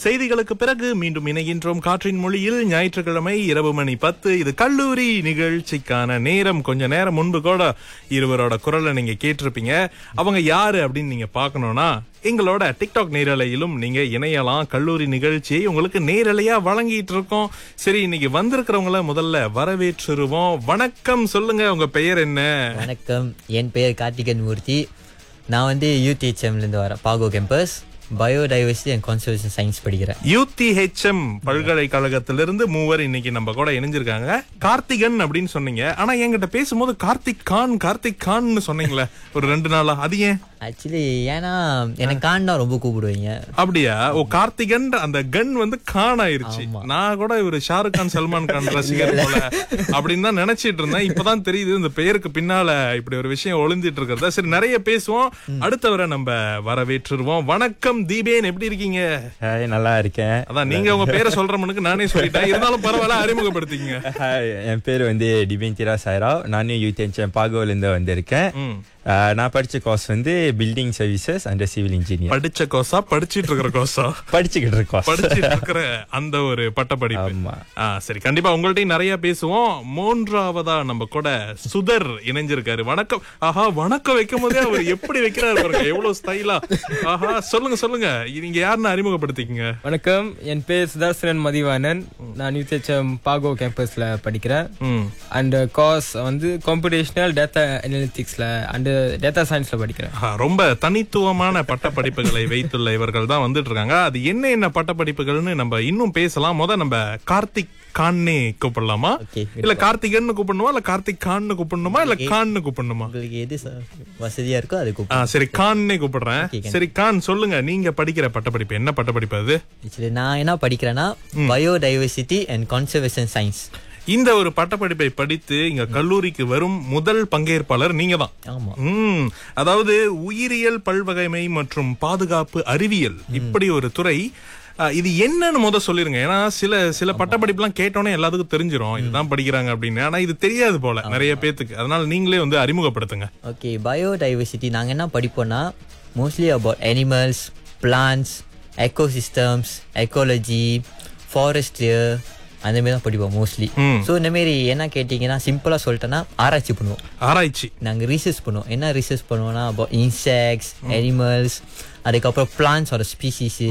செய்திகளுக்கு பிறகு மீண்டும் இணைகின்றோம் காற்றின் மொழியில் ஞாயிற்றுக்கிழமை இரவு மணி பத்து இது கல்லூரி நிகழ்ச்சிக்கான நேரம் கொஞ்ச நேரம் முன்பு கூட இருவரோட குரலை நீங்க கேட்டிருப்பீங்க அவங்க யாரு அப்படின்னு நீங்க பார்க்கணும்னா எங்களோட டிக்டாக் நேரலையிலும் நீங்க இணையலாம் கல்லூரி நிகழ்ச்சியை உங்களுக்கு நேரலையா வழங்கிட்டு இருக்கோம் சரி இன்னைக்கு வந்திருக்கிறவங்கள முதல்ல வரவேற்றுருவோம் வணக்கம் சொல்லுங்க உங்க பெயர் என்ன வணக்கம் என் பெயர் கார்த்திகன் மூர்த்தி நான் வந்து யூடிஹெச்எம்லேருந்து வரேன் Pagoh campus biodiversity and conservation science படிக்கிறேன் யூடிஹெச்எம் பல்கலைக்கழகத்திலிருந்து மூவர் இன்னைக்கு நம்ம கூட இணைஞ்சிருக்காங்க கார்த்திகன் அப்படின்னு சொன்னீங்க ஆனா என்கிட்ட பேசும்போது கார்த்திக் கான் கார்த்திக் கான்னு சொன்னீங்களே ஒரு ரெண்டு நாளா அது ஏன் ஆக்சுவலி ஏன்னா எனக்கு காண்டா ரொம்ப கூப்பிடுவீங்க அப்படியா ஓ கார்த்திகன் அந்த கன் வந்து கான் ஆயிருச்சு நான் கூட இவரு ஷாருக் கான் சல்மான் கான் ரசிகர் போல அப்படின்னு தான் நினைச்சிட்டு இருந்தேன் இப்பதான் தெரியுது இந்த பெயருக்கு பின்னால இப்படி ஒரு விஷயம் ஒளிஞ்சிட்டு இருக்கிறதா சரி நிறைய பேசுவோம் அடுத்தவரை நம்ம வரவேற்றுருவோம் வணக்கம் தீபேன் எப்படி இருக்கீங்க ஹாய் நல்லா இருக்கேன் அதான் நீங்க உங்க பேரை சொல்றவனுக்கு நானே சொல்லிட்டேன் இருந்தாலும் பரவாயில்ல அறிமுகப்படுத்திங்க ஹாய் என் பேர் வந்து டிபென்டிரா சாய்ராவ் நானும் யூத் பாகோலேருந்து வந்திருக்கேன் ம். ஆஹ், நான் படிச்ச கோர்ஸ் வந்து building services and civil engineer படிச்ச கோசா படிச்சிட்டு இருக்கிற கோசா படிச்சுக்கிட்டு இருக்கோம் படிச்சிட்டு இருக்கிற அந்த ஒரு பட்டப்படிப்பு ஆமா. ஆ, சரி கண்டிப்பா உங்கள்ட்டையும் நிறைய பேசுவோம் மூன்றாவதா நம்ம கூட சுதர் இணைஞ்சிருக்காரு வணக்கம் ஆஹா வணக்கம் வைக்கும் போதே அவர் எப்படி வைக்கிறாரு பாருங்க எவ்வளவு ஸ்டைலா ஆஹா சொல்லுங்க சொல்லுங்க நீங்க யாருன்னு அறிமுகப்படுத்திக்கங்க வணக்கம் என் பேர் சுதர்சனன் மதிவாணன் நான் யூத்தேச்சம் பாகோ கேம்பஸ்ல படிக்கிறேன் ம். அண்ட் கோர்ஸ் வந்து காம்படிஷனல் டேட்டா அனாலிட்டிக்ஸ்ல அண்ட் டேட்டா சயின்ஸ்ல படிக்கிறேன் ஆஹா, ரொம்ப தனித்துவமான பட்டப்படிப்புகளை வைத்துள்ள இவர்கள் தான் வந்துட்டு இருக்காங்க அது என்ன என்ன பட்டப்படிப்புகள்னு நம்ம இன்னும் பேசலாம் முத நம்ம கார்த்திக் கான்னே கூப்பிடலாமா Okay. இல்ல கார்த்திகன்னு கூப்பிடணுமா இல்ல கார்த்திக் கான்னு கூப்பிடணுமா இல்ல கான்னு கூப்பிடணுமா உங்களுக்கு எது ச- வசதியா இருக்கோ அது ஆ, கூப்பிடுங்க சரி கான்னே கூப்பிடுறேன் Okay, சரி கான் சொல்லுங்க நீங்க படிக்கிற பட்டப்படிப்பு என்ன பட்டப்படிப்பு அது ஆக்சுவலி நான் என்ன படிக்கிறேன்னா பயோடைவர்சிட்டி அண்ட் கன்சர்வேஷன் சயின்ஸ் இந்த ஒரு பட்டப்படிப்பை படித்து இங்க கல்லூரிக்கு வரும் முதல் பங்கேற்பாளர் நீங்க தான் ஆமா ம் அதாவது உயிரியல் பல்வகைமை மற்றும் பாதுகாப்பு அறிவியல் இப்படி ஒரு துறை ஆ, இது என்னன்னு முத சொல்லிருங்க ஏன்னா சில சில பட்டப்படிப்புலாம் கேட்டோன்னே எல்லாத்துக்கும் தெரிஞ்சிரும் இதுதான் படிக்கிறாங்க அப்படின்னு ஆனா இது தெரியாது போல நிறைய பேத்துக்கு அதனால நீங்களே வந்து அறிமுகப்படுத்துங்க ஓகே பயோடைவர்சிட்டி நாங்கள் என்ன படிப்போம்னா mostly about animals plants ecosystems ecology ஃபாரஸ்ட்ரியர் அந்த மாதிரி தான் படிப்போம் மோஸ்ட்லி ம். ஸோ இந்த மாதிரி என்ன கேட்டிங்கன்னா சிம்பிளாக சொல்லிட்டேன்னா ஆராய்ச்சி பண்ணுவோம் ஆராய்ச்சி நாங்கள் ரிசர்ச் பண்ணுவோம் என்ன ரிசர்ச் பண்ணுவோம்னா அபவுட் இன்செக்ட்ஸ் அனிமல்ஸ் அதுக்கப்புறம் பிளான்ஸோட ஸ்பீசிஸு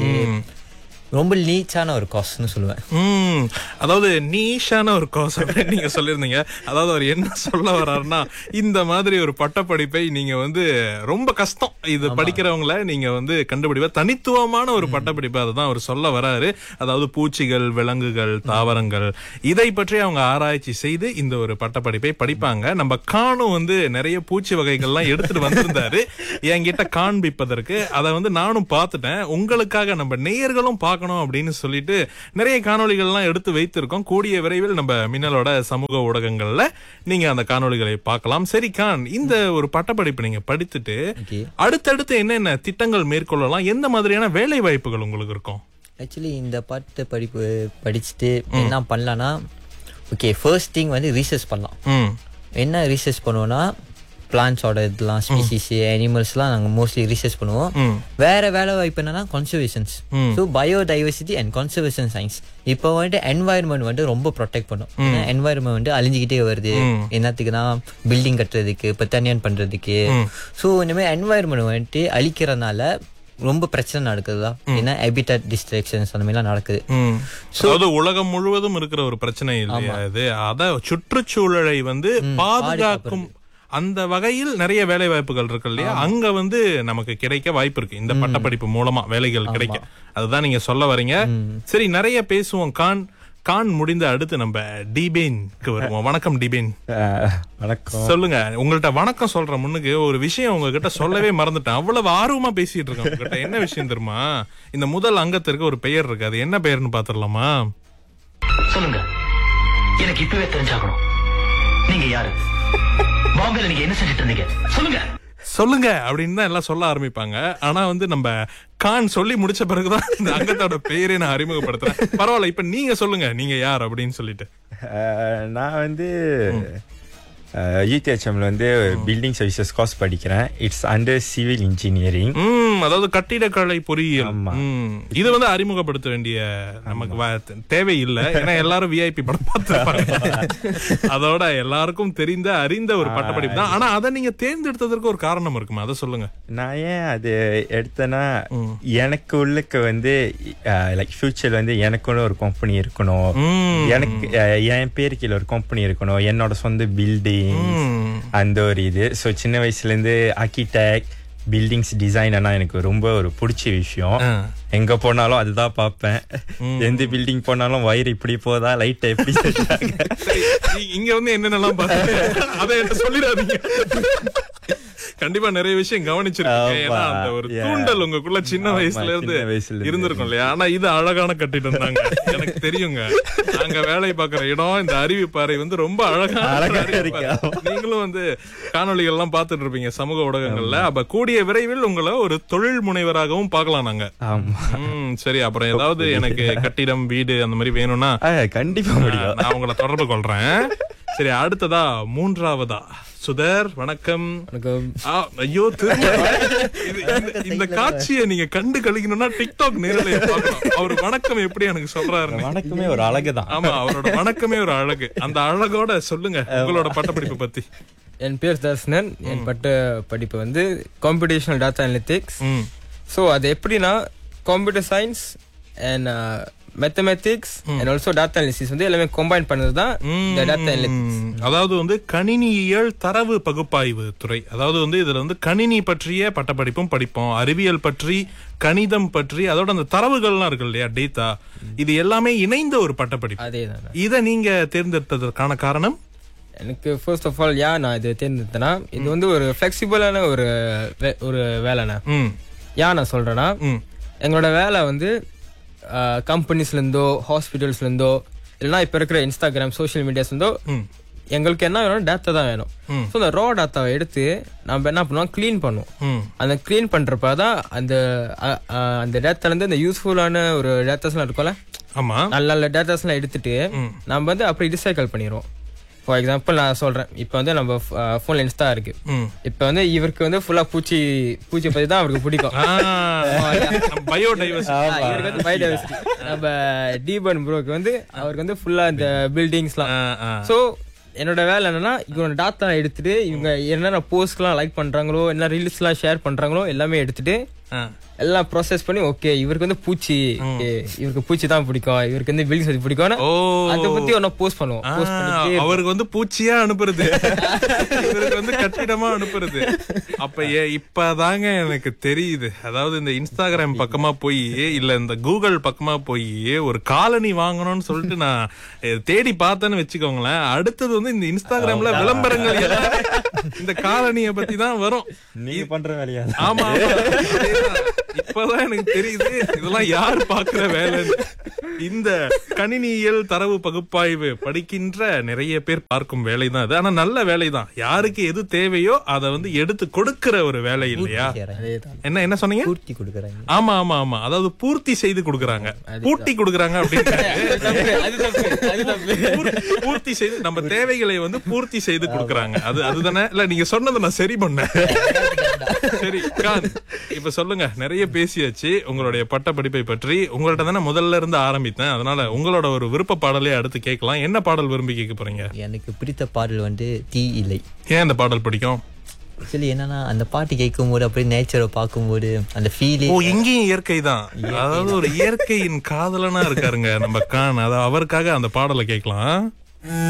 ரொம்ப நீச்சான ஒரு காஸ்ட்னு சொல்லுவேன் ம் அதாவது நீஷான ஒரு கோர்ஸ் அப்படின்னு நீங்க சொல்லியிருந்தீங்க அதாவது அவர் என்ன சொல்ல வர்றாருன்னா இந்த மாதிரி ஒரு பட்டப்படிப்பை நீங்க வந்து ரொம்ப கஷ்டம் இது படிக்கிறவங்கள நீங்க வந்து கண்டுபிடிப்ப தனித்துவமான ஒரு பட்டப்படிப்பு அதுதான் அவர் சொல்ல வராரு அதாவது பூச்சிகள் விலங்குகள் தாவரங்கள் இதை பற்றி அவங்க ஆராய்ச்சி செய்து இந்த ஒரு பட்டப்படிப்பை படிப்பாங்க நம்ம காணும் வந்து நிறைய பூச்சி வகைகள்லாம் எடுத்துட்டு வந்திருந்தாரு என்கிட்ட காண்பிப்பதற்கு அதை வந்து நானும் பார்த்துட்டேன் உங்களுக்காக நம்ம நேயர்களும் பார்க்கணும் அப்படின்னு சொல்லிட்டு நிறைய காணொளிகள்லாம் எடுத்து வைத்திருக்கோம் கூடிய விரைவில் நம்ம மின்னலோட சமூக ஊடகங்கள்ல நீங்க அந்த காணொளிகளை பார்க்கலாம் சரி கான் இந்த ஒரு பட்டப்படிப்பு நீங்க படித்துட்டு ஓகே அடுத்தடுத்து என்னென்ன திட்டங்கள் மேற்கொள்ளலாம் எந்த மாதிரியான வேலை வாய்ப்புகள் உங்களுக்கு இருக்கும் ஆக்சுவலி இந்த பாட்டு படிப்பு படிச்சுட்டு என்ன பண்ணலான்னா ஓகே ஃபர்ஸ்ட் திங் வந்து ரீசர்ச் பண்ணலாம் ம் என்ன ரீசர்ச் பண்ணுவோம்னா பிளான்ஸோட இதெல்லாம் ஸ்பீசிஸ் அனிமல்ஸ்லாம் நாங்கள் மோஸ்ட்லி ரீசர்ச் பண்ணுவோம் ம். வேற வேலை வாய்ப்பு என்னன்னா conservations so biodiversity and conservation science இப்போ வந்துட்டு என்வாயர்மெண்ட் வந்து ரொம்ப ப்ரொடெக்ட் பண்ணும் ஏன்னா என்வாயர்மெண்ட் வந்து அழிஞ்சிக்கிட்டே வருது என்னத்துக்குன்னா பில்டிங் கட்டுறதுக்கு இப்போ தனியான் பண்றதுக்கு ஸோ இந்த மாதிரி என்வாயர்மெண்ட் வந்துட்டு அழிக்கிறதுனால ரொம்ப பிரச்சனை நடக்குதுதான் ஏன்னா ஹேபிட்டட் டிஸ்ட்ராக்ஷன்ஸ் அந்த மாதிரிலாம் நடக்குது ம். அதாவது உலகம் முழுவதும் இருக்கிற ஒரு பிரச்சனை இல்லையா இது அத சுற்றுச்சூழலை வந்து பாதுகாக்கும் அந்த வகையில் நிறைய வேலை வாய்ப்புகள் இருக்கு இல்லையா அங்க வந்து நமக்கு கிடைக்க வாய்ப்பு இருக்கு இந்த பட்டப்படிப்பு மூலமா வேலைகள் கிடைக்க அதுதான் நீங்க சொல்ல வரீங்க சரி நிறைய பேசுவோம் கான் கான் முடிந்த அடுத்து நம்ம டிபேன்க்கு வருவோம் வணக்கம் டிபேன் ஆஹ், வணக்கம் சொல்லுங்க உங்கள்ட்ட வணக்கம் சொல்ற முன்னுக்கு ஒரு விஷயம் உங்ககிட்ட சொல்லவே மறந்துட்டேன் அவ்வளவு ஆர்வமா பேசிட்டு இருக்கேன் உங்ககிட்ட என்ன விஷயம் தெரியுமா இந்த முதல் அங்கத்திற்கு ஒரு பெயர் இருக்கு அது என்ன பெயர்னு பாத்துடலாமா சொல்லுங்க எனக்கு இப்பவே தெரிஞ்சாகணும் நீங்க யாரு பாம்பேல நீங்க என்ன செஞ்சுட்டு இருந்தீங்க சொல்லுங்க சொல்லுங்க அப்படின்னு தான் எல்லாம் சொல்ல ஆரம்பிப்பாங்க ஆனா வந்து நம்ம கான் சொல்லி முடிச்ச பிறகுதான் இந்த அங்கத்தோட பேரே நான் அறிமுகப்படுத்துறேன் பரவாயில்ல இப்ப நீங்க சொல்லுங்க நீங்க யார் அப்படின்னு சொல்லிட்டு ஆஹ், நான் வந்து யூடிஹெச்எம்ல வந்து பில்டிங் சர்வீசஸ் கோர்ஸ் படிக்கிறேன் இட்ஸ் அண்டர் சிவில் இன்ஜினியரிங் ம் அதாவது கட்டிடக்கலை பொறியியல் ஆமா. ம். இது வந்து அறிமுகப்படுத்த வேண்டிய நமக்கு வ- தேவை இல்லை ஏன்னா எல்லாரும் விஐபி படம் பார்த்துருப்பாங்க அதோட எல்லாருக்கும் தெரிந்த அறிந்த ஒரு பட்டப்படிப்பு தான் ஆனா அதை நீங்க தேர்ந்தெடுத்ததற்கு ஒரு காரணம் இருக்குமா அதை சொல்லுங்க நான் ஏன் அது எடுத்தேன்னா எனக்கு உள்ளுக்கு வந்து லைக் ஃபியூச்சர் வந்து எனக்குன்னு ஒரு கம்பெனி இருக்கணும் ம். எனக்கு அஹ், என் பேரு கீழே ஒரு கம்பெனி இருக்கணும் என்னோட சொந்த பில்டிங் அந்த ஒரு இது ஸோ சின்ன வயசுல இருந்து ஆர்கிடெக்ட் பில்டிங்ஸ் டிசைன் ஆனா எனக்கு ரொம்ப ஒரு பிடிச்ச விஷயம் ஆ. எங்க போனாலும் அதுதான் பார்ப்பேன் எந்த பில்டிங் போனாலும் வயிறு இப்படி போதா லைட் எப்படி செட்டாங்க சரி, இ- இங்க வந்து என்னென்னலாம் பாத்தீங்க அதை என்ன சொல்லிடாதீங்க கண்டிப்பா நிறைய விஷயம் கவனிச்சிருக்கீங்க ஆமா. ஏன்னா அந்த ஒரு Yeah. தூண்டல் உங்களுக்குள்ள சின்ன ஆமா, வயசுல இருந்து சின்ன வயசுல இருந்து. இருந்திருக்கும் இல்லையா ஆனா இது அழகான கட்டிடம் தாங்க எனக்கு தெரியுங்க நாங்க வேலை பார்க்கிற இடம் இந்த அறிவிப்பாறை வந்து ரொம்ப அழகான ஒரு அழகா அறிவிப்பாறை. இருக்கு. நீங்களும் வந்து காணொளிகள் எல்லாம் பார்த்துட்டு இருப்பீங்க சமூக ஊடகங்கள்ல அப்ப கூடிய விரைவில் உங்களை ஒரு தொழில் முனைவராகவும் பார்க்கலாம் நாங்க ஆமா ம் சரி அப்புறம் ஏதாவது எனக்கு கட்டிடம் வீடு அந்த மாதிரி வேணும்னா ஆ, கண்டிப்பா முடியும் நான் உங்களை தொடர்பு கொள்றேன் சரி அடுத்ததா மூன்றாவதா சுதர் வணக்கம் வணக்கம் ஆ, ஐயோ திரும்ப இது- இந்த- இந்த காட்சியை நீங்க கண்டு கழிக்கணும்னா டிக்டாக் நேரலைய பார்க்கணும் அவர் வணக்கம் எப்படி எனக்கு சொல்றாருன்னு வணக்கமே ஒரு அழகுதான் ஆமா அவரோட வணக்கமே ஒரு அழகு அந்த அழகோட சொல்லுங்க உங்களோட பட்டப்படிப்பு பத்தி என் பேர் தர்ஷனன் என் பட்ட படிப்பு வந்து காம்படிஷனல் டாட்டா அனலிட்டிக்ஸ் ம். ஸோ அது எப்படின்னா computer science and mathematics and also data analysis வந்து எல்லாமே கம்பைன் பண்ணது தான் இந்த டாட்டா அனலிட்டிக்ஸ் ம். அதாவது வந்து கணினியியல் தரவு பகுப்பாய்வு துறை அதாவது வந்து இதுல வந்து கணினி பற்றிய பட்டப்படிப்பும் படிப்போம் அறிவியல் பற்றி கணிதம் பற்றி அதோட அந்த தரவுகள்லாம் இருக்கு இல்லையா டேட்டா இது எல்லாமே இணைந்த ஒரு பட்டப்படிப்பு அதே தான் இதை நீங்க தேர்ந்தெடுத்ததற்கான காரணம் எனக்கு ஃபர்ஸ்ட் ஆஃப் ஆல் ஏன் நான் இது தேர்ந்தெடுத்தேன்னா இது வந்து ஒரு ஃபிளெக்சிபிளான ஒரு வே- ஒரு வேலைண்ணா ம் ஏன் நான் சொல்றேன்னா ம் எங்களோட வேலை வந்து கம்பெனிஸ்லேருந்தோ ஹாஸ்பிட்டல்ஸ்லேருந்தோ இல்லைனா இப்போ இருக்கிற இன்ஸ்டாகிராம் சோஷியல் மீடியாஸ்லேருந்தோ ம் எங்களுக்கு என்ன வேணும் டேட்டா தான் வேணும் ம். ஸோ அந்த ரா டேட்டாவை எடுத்து நம்ம என்ன பண்ணுவோம் க்ளீன் பண்ணுவோம் ம் அந்த க்ளீன் பண்றப்ப தான் அந்த அ, அ, அந்த டேட்டால இருந்து அந்த யூஸ்ஃபுல்லான ஒரு டேட்டாஸ்லாம் இருக்கும்ல ஆமா நல்ல நல்ல டேட்டாஸ்லாம் எடுத்துட்டு நம்ம வந்து அப்படி ரீசைக்கிள் பண்ணிடுவோம் ஃபார் எக்ஸாம்பிள் நான் சொல்றேன் இப்போ வந்து நம்ம ஃபோன்ல இன்ஸ்டா இருக்கு ம் இப்போ வந்து இவருக்கு வந்து ஃபுல்லா பூச்சி பூச்சி பத்தி தான் அவருக்கு பிடிக்கும் பயோடைவர்சிட்டி ஆ, இவருக்கு வந்து பயோடைவர்சிட்டி நம்ம டீபன் ப்ரோக்கு வந்து அவருக்கு வந்து ஃபுல்லா இந்த பில்டிங்ஸ்லாம் ஸோ என்னோட வேலை என்னன்னா இவங்க டாட்டா எடுத்துட்டு இவங்க என்னென்ன போஸ்ட்லாம் லைக் பண்றாங்களோ என்ன ரீல்ஸ்லாம் ஷேர் பண்றாங்களோ எல்லாமே எடுத்துட்டு எல்லாம் ப்ராசஸ் பண்ணி ஓகே இவருக்கு வந்து பூச்சி okay, இவருக்கு பூச்சி தான் பிடிக்கும் இவருக்கு வந்து பில்டிங்ஸ் அது பிடிக்கும்னு ஓ அதை பத்தி ஒன்னும் போஸ்ட் பண்ணுவோம் போஸ்ட் பண்ணிட்டே அவருக்கு வந்து பூச்சியா அனுப்புறது இவருக்கு வந்து கட்டிடமா அனுப்புறது அப்ப ஏ- இப்பதாங்க எனக்கு தெரியுது அதாவது இந்த இன்ஸ்டாகிராம் பக்கமா போய் இல்ல இந்த கூகுள் பக்கமா போய் ஒரு காலனி வாங்கணும்னு சொல்லிட்டு நான் அஹ், தேடி பார்த்தேன்னு வச்சுக்கோங்களேன் அடுத்தது வந்து இந்த இன்ஸ்டாகிராம்ல விளம்பரங்கள் எல்லாமே இந்த காலனிய பத்தி தான் வரும் நீங்க பண்ற வேலையா ஆமா ஆமா. அதேதான். இப்பதான் எனக்கு தெரியுது இதெல்லாம் யார் பாக்குற வேலை இந்த கணினியியல் தரவு பகுப்பாய்வு படிக்கின்ற நிறைய பேர் பார்க்கும் வேலைதான் அது ஆனா நல்ல வேலைதான் யாருக்கு எது தேவையோ அதை வந்து எடுத்து கொடுக்கிற ஒரு வேலை இல்லையா என்ன என்ன சொன்னீங்க பூர்த்தி கொடுக்குறாங்க ஆமா ஆமா ஆமா அதாவது பூர்த்தி செய்து கொடுக்கறாங்க பூர்த்தி கொடுக்கறாங்க அப்படின்னு அது தப்பு அது தப்பு பூர்த்தி- பூர்த்தி செய்து நம்ம தேவைகளை வந்து பூர்த்தி செய்து கொடுக்கறாங்க அது அதுதானே இல்ல நீங்க சொன்னதை நான் சரி பண்ணேன் சரி கான் இப்ப சொல்லுங்க நிறைய பேசியாச்சு உங்களுடைய பட்ட படிப்பை பற்றி உங்கள்ட்ட தானே முதல்ல இருந்து ஆரம்பித்தேன் அதனால உங்களோட ஒரு விருப்ப பாடலே அடுத்து கேட்கலாம் என்ன பாடல் விரும்பி கேட்க போறீங்க எனக்கு பிடித்த பாடல் வந்து தீ இல்லை ஏன் அந்த பாடல் பிடிக்கும் ஆக்சுவலி என்னன்னா அந்த பாட்டு கேட்கும்போது அப்படியே நேச்சரை பார்க்கும்போது அந்த ஃபீலே ஓ இங்கேயும் இயற்கை தான் அதாவது ஒரு இயற்கையின் காதலனா இருக்காருங்க நம்ம கான் அதாவது அவருக்காக அந்த பாடலை கேட்கலாம்